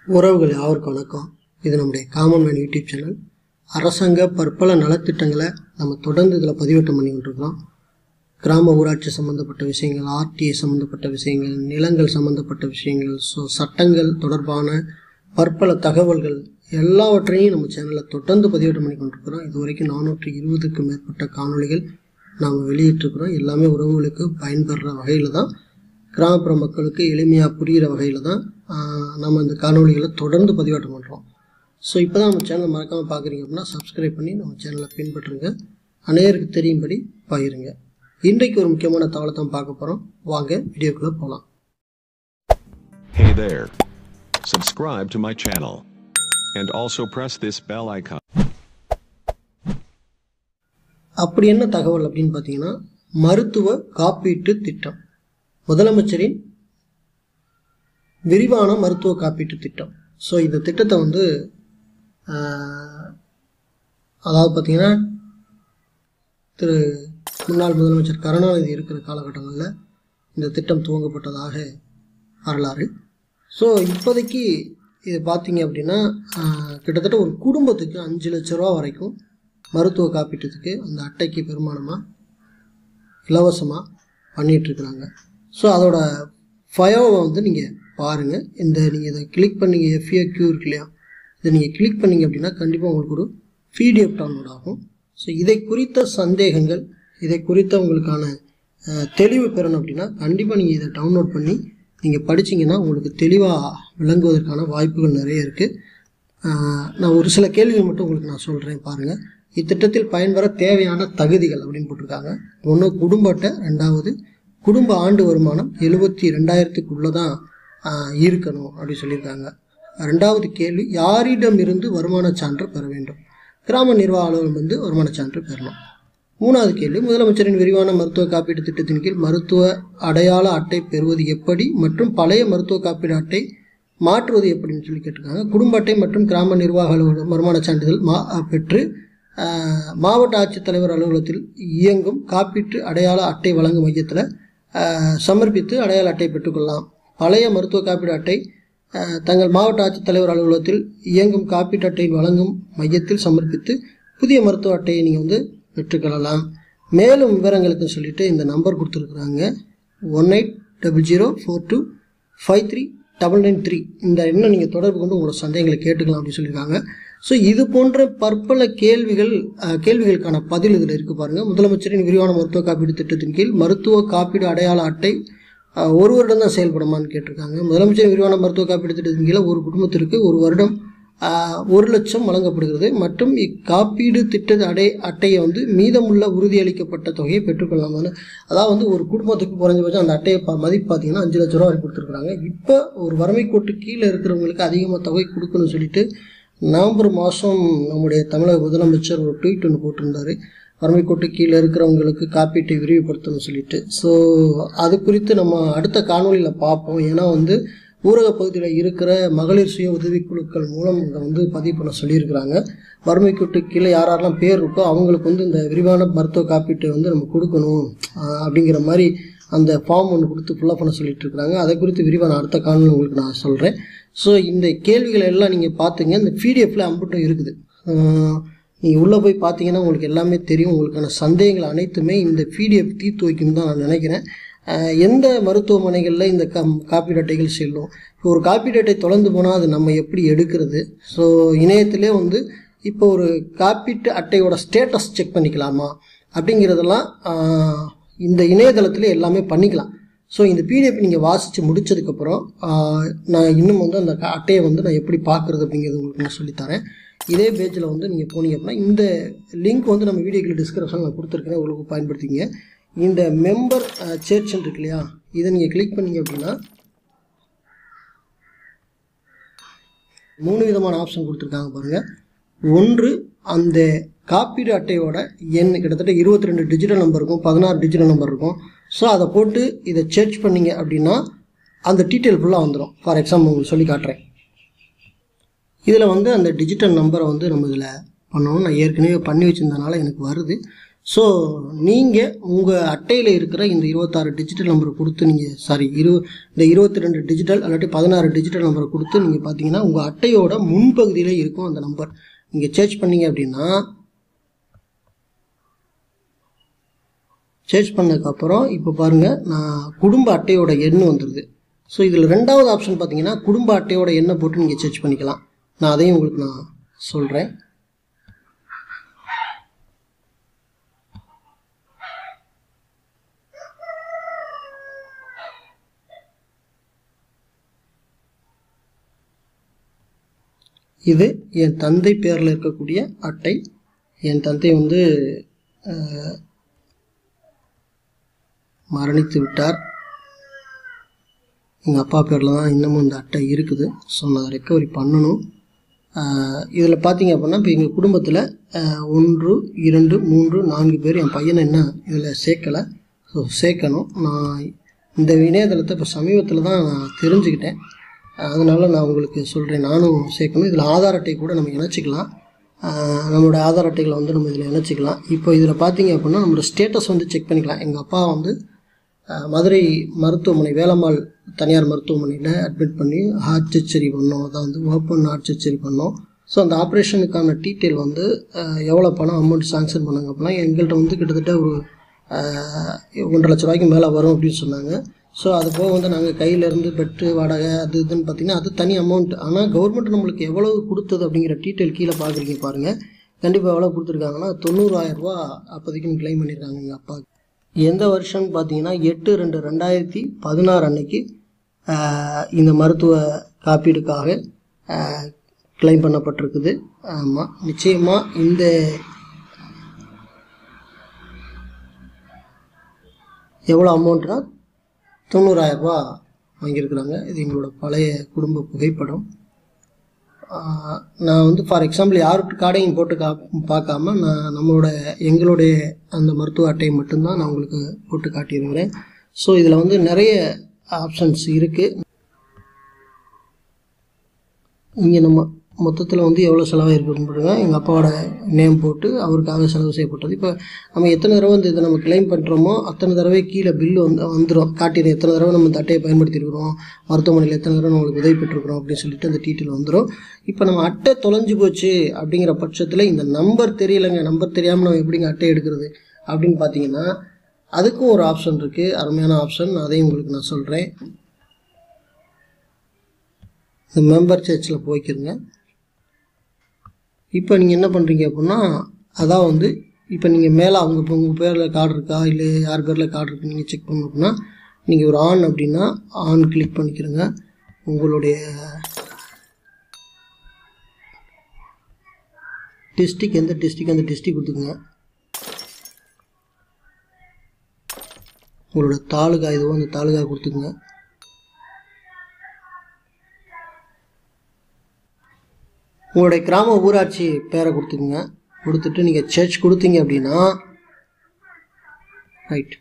உறவுகள் யாவருக்கும் வணக்கம் இது நம்முடைய காமன் மேன் யூடியூப் சேனல் அரசாங்க பற்பல நலத்திட்டங்களை நம்ம தொடர்ந்து இதில் பதிவேற்றம் பண்ணி கொண்டிருக்கிறோம் கிராம ஊராட்சி சம்மந்தப்பட்ட விஷயங்கள் ஆர்டிஏ சம்மந்தப்பட்ட விஷயங்கள் நிலங்கள் சம்மந்தப்பட்ட விஷயங்கள் ஸோ சட்டங்கள் தொடர்பான பற்பல தகவல்கள் எல்லாவற்றையும் நம்ம சேனலில் தொடர்ந்து பதிவேற்றம் பண்ணி கொண்டிருக்கிறோம் இது வரைக்கும் நானூற்றி இருபதுக்கும் மேற்பட்ட காணொளிகள் நாம் வெளியிட்டிருக்கிறோம் எல்லாமே உறவுகளுக்கு பயன்படுற வகையில் தான் கிராமப்புற மக்களுக்கு எளிமையாக புரிகிற வகையில் தான் ஆஹ், நம்ம இந்த காணொளிகளை தொடர்ந்து பதிவேற்றம் பண்ணுறோம் ஸோ இப்போ தான் நம்ம சேனலை மறக்காமல் பார்க்குறீங்க அப்படின்னா சப்ஸ்கிரைப் பண்ணி நம்ம சேனலை பின்பற்றுங்க அநேருக்கு தெரியும்படி பகிருங்க இன்றைக்கு ஒரு முக்கியமான தகவலை தான் பார்க்க போகிறோம் வாங்க வீடியோக்குள்ளே போகலாம் Hey there. Subscribe to my channel. And also press this bell icon. அப்படி என்ன தகவல் அப்படின்னு பார்த்தீங்கன்னா மருத்துவ காப்பீட்டு திட்டம் முதலமைச்சரின் விரிவான மருத்துவ காப்பீட்டு திட்டம் ஸோ இந்த திட்டத்தை வந்து ஆஹ், அதாவது பார்த்தீங்கன்னா திரு முன்னாள் முதலமைச்சர் கருணாநிதி இருக்கிற காலகட்டங்களில் இந்த திட்டம் துவங்கப்பட்டதாக வரலாறு ஸோ இப்போதைக்கு இது பார்த்தீங்க அப்படின்னா ஆஹ், கிட்டத்தட்ட ஒரு குடும்பத்துக்கு அஞ்சு லட்ச ரூபா வரைக்கும் மருத்துவ காப்பீட்டுக்கு அந்த அட்டைக்கு பெருமானமாக இலவசமாக பண்ணிகிட்ருக்குறாங்க ஸோ அதோட ஃபயோவை வந்து நீங்கள் பாருங்கள் இந்த நீங்கள் இதை கிளிக் பண்ணீங்க எஃப்ஏக்யூ இருக்கு இல்லையா இதை நீங்கள் கிளிக் பண்ணீங்க அப்படின்னா கண்டிப்பாக உங்களுக்கு ஒரு பிடிஎஃப் டவுன்லோட் ஆகும் ஸோ இதை குறித்த சந்தேகங்கள் இதை குறித்த உங்களுக்கான அஹ், தெளிவு பெறணும் அப்படின்னா கண்டிப்பாக நீங்கள் இதை டவுன்லோட் பண்ணி நீங்கள் படிச்சீங்கன்னா உங்களுக்கு தெளிவாக விளங்குவதற்கான வாய்ப்புகள் நிறைய இருக்குது ஆஹ் நான் ஒரு சில கேள்விகள் மட்டும் உங்களுக்கு நான் சொல்கிறேன் பாருங்கள் இத்திட்டத்தில் பயன்பெற தேவையான தகுதிகள் அப்படின்னு போட்டிருக்காங்க ஒன்று குடும்ப அட்டை ரெண்டாவது குடும்ப ஆண்டு வருமானம் எழுபத்தி ரெண்டாயிரத்துக்குள்ளே தான் ஆஹ் இருக்கணும் அப்படின்னு சொல்லியிருக்காங்க ரெண்டாவது கேள்வி யாரிடம் இருந்து வருமான சான்று பெற வேண்டும் கிராம நிர்வாக அலுவலகம் வந்து வருமான சான்று பெறணும் மூணாவது கேள்வி முதலமைச்சரின் விரிவான மருத்துவ காப்பீட்டு திட்டத்தின் கீழ் மருத்துவ அடையாள அட்டை பெறுவது எப்படி மற்றும் பழைய மருத்துவ காப்பீடு அட்டை மாற்றுவது எப்படின்னு சொல்லி கேட்டிருக்காங்க குடும்ப அட்டை மற்றும் கிராம நிர்வாக அலுவலகம் வருமான சான்றிதழ் மா பெற்று ஆஹ், மாவட்ட ஆட்சித்தலைவர் அலுவலகத்தில் இயங்கும் காப்பீட்டு அடையாள அட்டை வழங்கும் மையத்தில் ஆஹ், சமர்ப்பித்து அடையாள அட்டை பெற்றுக்கொள்ளலாம் பழைய மருத்துவ காப்பீடு அட்டை ஆஹ், தங்கள் மாவட்ட ஆட்சித்தலைவர் அலுவலகத்தில் இயங்கும் காப்பீட்டு அட்டை வழங்கும் மையத்தில் சமர்ப்பித்து புதிய மருத்துவ அட்டையை நீங்கள் வந்து பெற்றுக்கொள்ளலாம் மேலும் விவரங்களுக்கு சொல்லிட்டு இந்த நம்பர் கொடுத்துருக்குறாங்க one eight double zero four two five three double nine three இந்த எண்ணை நீங்கள் தொடர்பு கொண்டு உங்களோட சந்தேகங்களை கேட்டுக்கலாம் அப்படின்னு சொல்லியிருக்காங்க ஸோ இது போன்ற பற்பல கேள்விகள் அஹ், கேள்விகளுக்கான பதில் இதில் இருக்குது பாருங்கள் முதலமைச்சரின் விரிவான மருத்துவ காப்பீடு திட்டத்தின் கீழ் மருத்துவ காப்பீடு அடையாள அட்டை அஹ், ஒரு வருடம் தான் செயல்படுமான்னு கேட்டிருக்காங்க முதலமைச்சர் விரிவான மருத்துவ காப்பீடு திட்டத்தின் கீழ் ஒரு குடும்பத்திற்கு ஒரு வருடம் ஆஹ், ஒரு லட்சம் வழங்கப்படுகிறது மற்றும் இக்காப்பீடு திட்ட அடை அட்டையை வந்து மீதமுள்ள உறுதியளிக்கப்பட்ட தொகையை பெற்றுக்கொள்ளலாம் தானே அதாவது வந்து ஒரு குடும்பத்துக்கு குறைஞ்சபட்சம் அந்த அட்டையை ப- மதிப்பு பார்த்தீங்கன்னா அஞ்சு லட்ச ரூபா வரை கொடுத்துருக்குறாங்க இப்போ ஒரு வறுமை கோட்டு கீழே இருக்கிறவங்களுக்கு அதிகமாக தொகை கொடுக்கணும்னு சொல்லிட்டு நவம்பர் மாதம் நம்முடைய தமிழக முதலமைச்சர் ஒரு ட்வீட் ஒன்று போட்டிருந்தாரு வறுமை கோட்டு கீழே இருக்கிறவங்களுக்கு காப்பீட்டை விரிவுபடுத்தணும்னு சொல்லிட்டு ஸோ அது குறித்து நம்ம அடுத்த காணொளியில் பார்ப்போம் ஏன்னா வந்து ஊரக பகுதியில் இருக்கிற மகளிர் சுய உதவிக்குழுக்கள் மூலம் இதை வந்து பதிவு பண்ண சொல்லியிருக்கிறாங்க வறுமை கோட்டு கீழே யார் யாரெல்லாம் பேர் இருக்கோ அவங்களுக்கு வந்து இந்த விரிவான மருத்துவ காப்பீட்டை வந்து நம்ம கொடுக்கணும் ஆஹ் அப்படிங்கிற மாதிரி அந்த ஃபார்ம் ஒன்று கொடுத்து ஃபுல்லாக பண்ண சொல்லிட்டு இருக்காங்க அதை குறித்து விரிவாக நான் அடுத்த காணொலி உங்களுக்கு நான் சொல்கிறேன் ஸோ இந்த கேள்விகளை எல்லாம் நீங்கள் பார்த்துங்க இந்த பிடிஎஃப்ல அம்புட்டும் இருக்குது நீங்கள் உள்ளே போய் பார்த்தீங்கன்னா உங்களுக்கு எல்லாமே தெரியும் உங்களுக்கான சந்தேகங்கள் அனைத்துமே இந்த பிடிஎஃப் தீர்த்து வைக்கும் தான் நான் நினைக்கிறேன் ஆஹ் எந்த மருத்துவமனைகளில் இந்த கம் காப்பீடு அட்டைகள் செல்லும் இப்போ ஒரு காப்பீடு அட்டை தொலைந்து போனால் அது நம்ம எப்படி எடுக்கிறது ஸோ இணையத்திலே வந்து இப்போ ஒரு காப்பீட்டு அட்டையோட ஸ்டேட்டஸ் செக் பண்ணிக்கலாமா அப்படிங்கிறதெல்லாம் ஆஹ் இந்த இணையதளத்திலே எல்லாமே பண்ணிக்கலாம் ஸோ இந்த பிடிஎஃப் நீங்கள் வாசித்து முடிச்சதுக்கப்புறம் ஆஹ் நான் இன்னும் வந்து அந்த க- அட்டையை வந்து நான் எப்படி பார்க்குறது அப்படிங்கிறது உங்களுக்கு நான் சொல்லித்தரேன் இதே பேஜில் வந்து நீங்கள் போனீங்க அப்படின்னா இந்த லிங்க் வந்து நம்ம வீடியோக்கில் டிஸ்கிரிப்ஷனில் நான் கொடுத்துருக்கேன் உங்களுக்கு பயன்படுத்திங்க இந்த மெம்பர் சேர்ச் இருக்கு இல்லையா இதை நீங்கள் கிளிக் பண்ணீங்க அப்படின்னா மூணு விதமான ஆப்ஷன் கொடுத்துருக்காங்க பாருங்கள் ஒன்று அந்த காப்பீடு அட்டையோட எண் கிட்டத்தட்ட இருபத்தி ரெண்டு டிஜிட்டல் நம்பர் இருக்கும் பதினாறு டிஜிட்டல் நம்பர் இருக்கும் ஸோ அதை போட்டு இதை சர்ச் பண்ணீங்க அப்படின்னா அந்த டீட்டெயில் ஃபுல்லாக வந்துடும் ஃபார் எக்ஸாம்பிள் உங்களுக்கு சொல்லி காட்டுறேன் இதில் வந்து அந்த டிஜிட்டல் நம்பரை வந்து நம்ம இதில் பண்ணணும் நான் ஏற்கனவே பண்ணி வச்சிருந்தனால எனக்கு வருது ஸோ நீங்கள் உங்கள் அட்டையில் இருக்கிற இந்த இருபத்தாறு டிஜிட்டல் நம்பரை கொடுத்து நீங்கள் சாரி இரு இந்த இருபத்தி ரெண்டு டிஜிட்டல் அல்லாட்டி பதினாறு டிஜிட்டல் நம்பரை கொடுத்து நீங்கள் பார்த்தீங்கன்னா உங்கள் அட்டையோட முன்பகுதியிலே இருக்கும் அந்த நம்பர் நீங்கள் சேர்ச் பண்ணீங்க அப்படின்னா சேர்ச் பண்ணதுக்கப்புறம் இப்போ பாருங்கள் நான் குடும்ப அட்டையோட எண் வந்துடுது ஸோ இதில் ரெண்டாவது ஆப்ஷன் பார்த்தீங்கன்னா குடும்ப அட்டையோட எண்ணை போட்டு நீங்கள் சேர்ச் பண்ணிக்கலாம் நான் அதையும் உங்களுக்கு நான் சொல்கிறேன் இது என் தந்தை பேரில் இருக்கக்கூடிய அட்டை என் தந்தை வந்து அஹ், மரணித்து விட்டார் எங்கள் அப்பா பேரில் தான் இன்னமும் இந்த அட்டை இருக்குது ஸோ நான் அதை ரெக்கவரி பண்ணணும் இதில் பார்த்தீங்க அப்படின்னா இப்போ எங்கள் குடும்பத்தில் ஒன்று இரண்டு மூன்று நான்கு பேர் என் பையனை என்ன இதில் சேர்க்கலை ஸோ சேர்க்கணும் நான் இந்த இணையதளத்தை இப்போ சமீபத்தில் தான் நான் தெரிஞ்சுக்கிட்டேன் அதனால் நான் உங்களுக்கு சொல்கிறேன் நானும் சேர்க்கணும் இதில் ஆதார் அட்டை கூட நம்ம இணைச்சிக்கலாம் ஆஹ் நம்மளோட ஆதார் அட்டைகளை வந்து நம்ம இதில் இணைச்சிக்கலாம் இப்போ இதில் பார்த்தீங்க அப்படின்னா நம்மளோட ஸ்டேட்டஸ் வந்து செக் பண்ணிக்கலாம் எங்கள் அப்பா வந்து ஆஹ் மதுரை மருத்துவமனை வேலம்மாள் தனியார் மருத்துவமனையில் அட்மிட் பண்ணி ஹார்ட் சர்ஜரி பண்ணோம் அதான் வந்து ஓப்பன் ஹார்ட் சர்ஜரி பண்ணோம் ஸோ அந்த ஆப்ரேஷனுக்கான டீட்டெயில் வந்து ஆஹ் எவ்வளோ பணம் அமௌண்ட் சாங்ஷன் பண்ணாங்க அப்படின்னா எங்கள்கிட்ட வந்து கிட்டத்தட்ட ஒரு ஆஹ் ஒன்றரை லட்ச ரூபாய்க்கு மேலே வரும் அப்படின்னு சொன்னாங்க ஸோ அது போக வந்து நாங்கள் கையிலேருந்து பெட்டு வாடகை அது இதுன்னு பார்த்தீங்கன்னா அது தனி அமௌண்ட் ஆனால் கவர்மெண்ட் நம்மளுக்கு எவ்வளவு கொடுத்தது அப்படிங்கிற டீட்டெயில் கீழே பார்க்குறீங்க பாருங்கள் கண்டிப்பாக எவ்வளோ கொடுத்துருக்காங்கன்னா தொண்ணூறாயிரம் ரூபா அப்போதைக்கு கிளைம் பண்ணியிருக்காங்க எங்கள் அப்பா எந்த வருஷம்னு பார்த்தீங்கன்னா எட்டு ரெண்டு ரெண்டாயிரத்தி பதினாறு அன்னைக்கு ஆஹ், இந்த மருத்துவ காப்பீடுக்காக கிளைம் பண்ணப்பட்டிருக்குது ஆமாம் நிச்சயமாக இந்த எவ்வளோ அமௌண்ட்னா தொண்ணூறாயிரரூபா வாங்கியிருக்கிறாங்க இது எங்களோட பழைய குடும்ப புகைப்படம் ஆஹ் நான் வந்து ஃபார் எக்ஸாம்பிள் யாருக்கு கார்டையும் போட்டு கா பார்க்காம நான் நம்மளோட எங்களுடைய அந்த மருத்துவ அட்டையை மட்டும்தான் நான் உங்களுக்கு போட்டு காட்டியிருக்கிறேன் ஸோ இதில் வந்து நிறைய ஆப்ஷன்ஸ் இருக்குது இங்கே நம்ம மொத்தத்தில் வந்து எவ்வளோ செலவாயிருக்குன்னு பாருங்க எங்கள் அப்பாவோட நேம் போட்டு அவருக்காக செலவு செய்யப்பட்டது இப்போ நம்ம எத்தனை தடவை வந்து இதை நம்ம கிளைம் பண்ணுறோமோ அத்தனை தடவை கீழே பில்லு வந்து வந்துடும் காட்டிடும் எத்தனை தடவை நம்ம இந்த அட்டையை பயன்படுத்தியிருக்கிறோம் மருத்துவமனையில் எத்தனை தடவை நம்மளுக்கு உதவி பெற்றிருக்கிறோம் அப்படின்னு சொல்லிட்டு அந்த டீட்டெயில் வந்துடும் இப்போ நம்ம அட்டை தொலைஞ்சு போச்சு அப்படிங்கிற பட்சத்தில் இந்த நம்பர் தெரியலைங்க நம்பர் தெரியாமல் நம்ம எப்படிங்க அட்டை எடுக்கிறது அப்படின்னு பார்த்தீங்கன்னா அதுக்கும் ஒரு ஆப்ஷன் இருக்குது அருமையான ஆப்ஷன் அதையும் உங்களுக்கு நான் சொல்கிறேன் இந்த மெம்பர் சர்ச்சில் போய்க்கிருங்க இப்போ நீங்கள் என்ன பண்ணுறீங்க அப்படின்னா அதான் வந்து இப்போ நீங்கள் மேலே அவங்க இப்போ உங்கள் பேரில் கார்டு இருக்கா இல்லை யார் பேரில் கார்டு இருக்கு நீங்கள் செக் பண்ணணும் அப்படின்னா நீங்கள் ஒரு ஆன் அப்படின்னா ஆன் கிளிக் பண்ணிக்கிறங்க உங்களுடைய டிஸ்ட்ரிக் எந்த டிஸ்ட்ரிக் அந்த டிஸ்ட்ரிக் கொடுத்துக்குங்க உங்களோட தாலுகா எதுவோ அந்த தாலுகா கொடுத்துக்குங்க உங்களுடைய கிராம ஊராட்சி பேரை கொடுத்துக்குங்க கொடுத்துட்டு நீங்கள் சர்ச் கொடுத்தீங்க அப்படின்னா ரைட்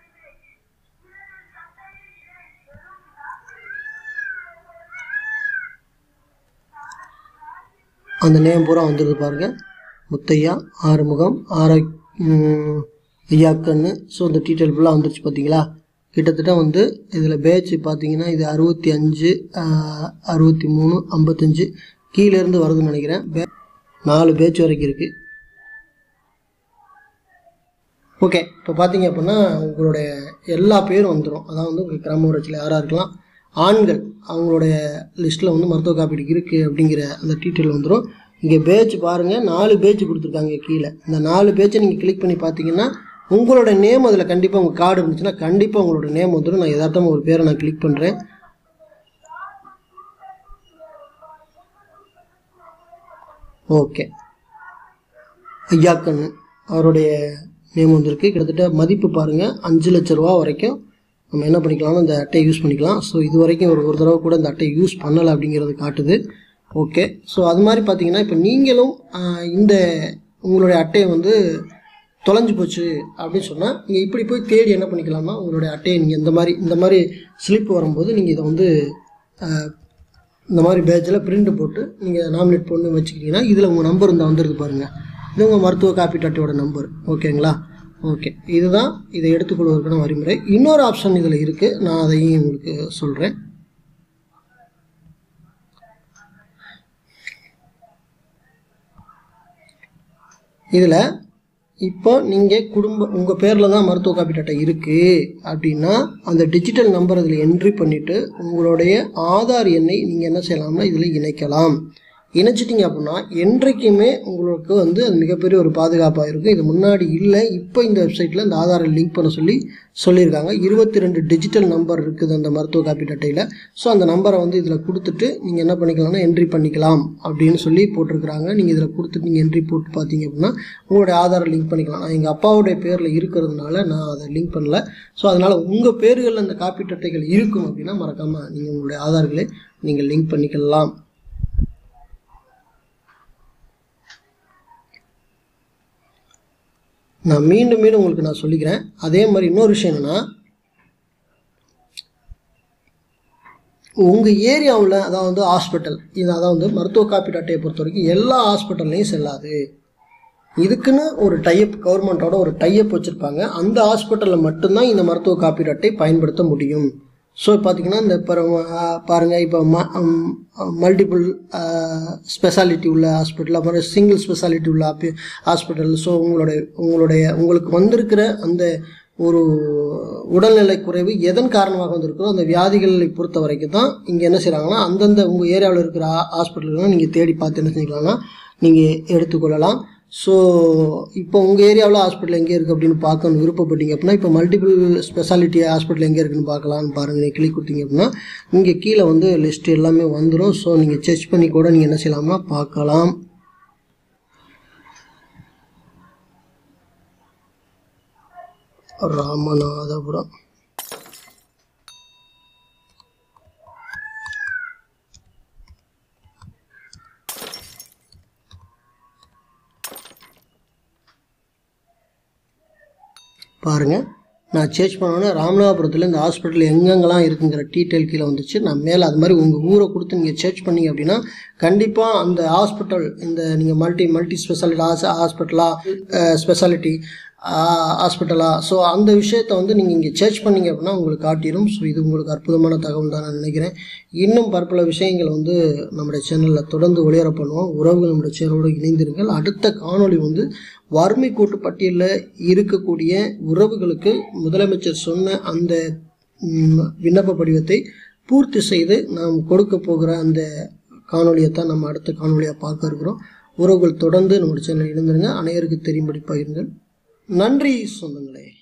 அந்த நேம் பூரா வந்துடுது பாருங்க முத்தையா ஆறுமுகம் ஆரோ ம், ஐயாக்கன்னு ஸோ இந்த டீட்டெயில் ஃபுல்லாக வந்துருச்சு பார்த்தீங்களா கிட்டத்தட்ட வந்து இதில் பேட்ச் பார்த்தீங்கன்னா இது அறுபத்தி அஞ்சு அறுபத்தி மூணு ஐம்பத்தஞ்சு கீழேருந்து வருதுன்னு நினைக்கிறேன் பே- நாலு பேட்ச் வரைக்கும் இருக்குது ஓகே இப்போ பார்த்தீங்க அப்படின்னா உங்களுடைய எல்லா பேரும் வந்துடும் அதான் வந்து உங்கள் கிராம ஊராட்சியில் யாராக இருக்கலாம் ஆண்கள் அவங்களுடைய லிஸ்ட்டில் வந்து மருத்துவ காப்பீடு இருக்குது அப்படிங்கிற அந்த டீட்டெயில் வந்துடும் இங்கே பேட்ச் பாருங்கள் நாலு பேட்ச் கொடுத்துருக்காங்க கீழே இந்த நாலு பேட்சை நீங்கள் கிளிக் பண்ணி பார்த்தீங்கன்னா உங்களோட நேம் அதில் கண்டிப்பாக உங்கள் கார்டு இருந்துச்சுன்னா கண்டிப்பாக உங்களோட நேம் வந்துடும் நான் யதார்த்தமாக ஒரு பேரை நான் கிளிக் பண்ணுறேன் ஓகே ஐயாக்கண்ணு அவருடைய நேம் வந்திருக்கு கிட்டத்தட்ட மதிப்பு பாருங்கள் அஞ்சு லட்ச ரூபா வரைக்கும் நம்ம என்ன பண்ணிக்கலாம்னா இந்த அட்டையை யூஸ் பண்ணிக்கலாம் ஸோ இது வரைக்கும் ஒரு ஒரு தடவை கூட இந்த அட்டையை யூஸ் பண்ணலை அப்படிங்கிறது காட்டுது ஓகே ஸோ அது மாதிரி பார்த்தீங்கன்னா இப்போ நீங்களும் ஆஹ், இந்த உங்களுடைய அட்டையை வந்து தொலைஞ்சு போச்சு அப்படின்னு சொன்னால் நீங்கள் இப்படி போய் தேடி என்ன பண்ணிக்கலாம்னா உங்களுடைய அட்டையை நீங்கள் இந்த மாதிரி இந்த மாதிரி ஸ்லிப் வரும்போது நீங்கள் இதை வந்து ஆஹ், இந்த மாதிரி பேட்சில் பிரிண்ட் போட்டு நீங்கள் நாமினேட் பண்ணி வச்சுக்கிட்டீங்கன்னா இதில் உங்கள் நம்பர் இந்த வந்துருக்கு பாருங்கள் இது உங்கள் மருத்துவ காப்பீட்டு அட்டையோட நம்பர் ஓகேங்களா ஓகே இதுதான் இதை எடுத்துக்கொள்வதற்கான வழிமுறை இன்னொரு ஆப்ஷன் இதில் இருக்குது நான் அதையும் உங்களுக்கு சொல்கிறேன் இதில் இப்போ நீங்கள் குடும்ப உங்கள் பேரில் தான் மருத்துவ காப்பீட்டு அட்டை இருக்குது அப்படின்னா அந்த டிஜிட்டல் நம்பர் இதில் என்ட்ரி பண்ணிவிட்டு உங்களுடைய ஆதார் எண்ணை நீங்கள் என்ன செய்யலாம்னா இதில் இணைக்கலாம் இணைச்சிட்டிங்க அப்படின்னா என்றைக்குமே உங்களுக்கு வந்து அது மிகப்பெரிய ஒரு பாதுகாப்பாக இருக்கும் இது முன்னாடி இல்லை இப்போ இந்த வெப்சைட்டில் இந்த ஆதாரை லிங்க் பண்ண சொல்லி சொல்லியிருக்காங்க இருபத்தி ரெண்டு டிஜிட்டல் நம்பர் இருக்குது அந்த மருத்துவ காப்பீட்டு அட்டையில் ஸோ அந்த நம்பரை வந்து இதில் கொடுத்துட்டு நீங்கள் என்ன பண்ணிக்கலாம்னா என்ட்ரி பண்ணிக்கலாம் அப்படின்னு சொல்லி போட்டிருக்கிறாங்க நீங்கள் இதில் கொடுத்துட்டு நீங்கள் என்ட்ரி போட்டு பார்த்தீங்க அப்படின்னா உங்களுடைய ஆதாரை லிங்க் பண்ணிக்கலாம் நான் எங்கள் அப்பாவுடைய பேரில் இருக்கிறதுனால நான் அதை லிங்க் பண்ணல ஸோ அதனால் உங்கள் பேர்களில் அந்த காப்பீட்டு அட்டைகள் இருக்கும் அப்படின்னா மறக்காமல் நீங்கள் உங்களுடைய ஆதார்களை நீங்கள் லிங்க் பண்ணிக்கலாம் நான் மீண்டும் மீண்டும் உங்களுக்கு நான் சொல்லிக்கிறேன் அதே மாதிரி இன்னொரு விஷயம் என்னென்னா உங்கள் ஏரியாவில் அதாவது ஹாஸ்பிட்டல் இது அதாவது மருத்துவ காப்பீட்டு அட்டையை பொறுத்த வரைக்கும் எல்லா ஹாஸ்பிட்டல்லையும் செல்லாது இதுக்குன்னு ஒரு டைப் கவர்மெண்ட்டோட ஒரு டைப் வச்சுருப்பாங்க அந்த ஹாஸ்பிட்டலில் மட்டும்தான் இந்த மருத்துவ காப்பீட்டு அட்டை பயன்படுத்த முடியும் ஸோ பார்த்தீங்கன்னா இந்த இப்போ பாருங்கள் இப்போ ம மல்டிபிள் ஸ்பெஷாலிட்டி உள்ள ஹாஸ்பிட்டல் அப்புறம் சிங்கிள் ஸ்பெஷாலிட்டி உள்ள ஹாஸ்பிட்டல் ஸோ உங்களுடைய உங்களுடைய உங்களுக்கு வந்திருக்கிற அந்த ஒரு உடல்நிலை குறைவு எதன் காரணமாக வந்திருக்கோ அந்த வியாதிகளை பொறுத்த வரைக்கும் தான் இங்கே என்ன செய்கிறாங்கன்னா அந்தந்த உங்கள் ஏரியாவில் இருக்கிற ஹாஸ்பிட்டல்களும் நீங்கள் தேடி பார்த்து என்ன செஞ்சுக்கலாம்னா நீங்கள் எடுத்துக்கொள்ளலாம் ஸோ இப்போ உங்கள் ஏரியாவில் ஹாஸ்பிட்டல் எங்கே இருக்குது அப்படின்னு பார்க்கணும் விருப்பப்பட்டீங்க அப்படின்னா இப்போ மல்டிபிள் ஸ்பெஷாலிட்டி ஹாஸ்பிட்டல் எங்கே இருக்குன்னு பார்க்கலான்னு பாருங்கள் நீங்கள் கிளிக் கொடுத்தீங்க அப்படின்னா இங்கே கீழே வந்து லிஸ்ட் எல்லாமே வந்துடும் ஸோ நீங்கள் செக் பண்ணி கூட நீங்கள் என்ன செய்யலாம்னா பார்க்கலாம் ராமநாதபுரம் பாருங்கள் நான் சேஞ்ச் பண்ணோன்னே ராமநாதபுரத்தில் இந்த ஹாஸ்பிட்டல் எங்கெங்கெல்லாம் இருக்குங்கிற டீட்டெயில் கீழே வந்துச்சு நான் மேலே அது மாதிரி உங்கள் ஊரை கொடுத்து நீங்கள் சர்ச் பண்ணீங்க அப்படின்னா கண்டிப்பாக அந்த ஹாஸ்பிட்டல் இந்த நீங்கள் மல்டி மல்டி ஸ்பெஷாலிட்டி ஹாஸ் ஹாஸ்பிட்டலா ஸ்பெஷாலிட்டி ஹாஸ்பிட்டலா ஸோ அந்த விஷயத்தை வந்து நீங்கள் இங்கே சர்ச் பண்ணீங்க அப்படின்னா உங்களுக்கு காட்டிடும் ஸோ இது உங்களுக்கு அற்புதமான தகவல் தான் நான் நினைக்கிறேன் இன்னும் பற்பல விஷயங்கள் வந்து நம்முடைய சேனலில் தொடர்ந்து ஒளிபர பண்ணுவோம் உறவுகள் நம்முடைய சேனலோடு இணைந்திருங்கள் அடுத்த காணொளி வந்து வறுமை கோட்டு பட்டியலில் இருக்கக்கூடிய உறவுகளுக்கு முதலமைச்சர் சொன்ன அந்த ம், விண்ணப்ப படிவத்தை பூர்த்தி செய்து நாம் கொடுக்க போகிற அந்த காணொளியை தான் நம்ம அடுத்த காணொளியாக பார்க்க இருக்கிறோம் உறவுகள் தொடர்ந்து நம்முடைய சேனலில் இணைந்திருங்க அனைவருக்கு தெரியும்படி பகிருங்கள் நன்றி சொந்தங்களே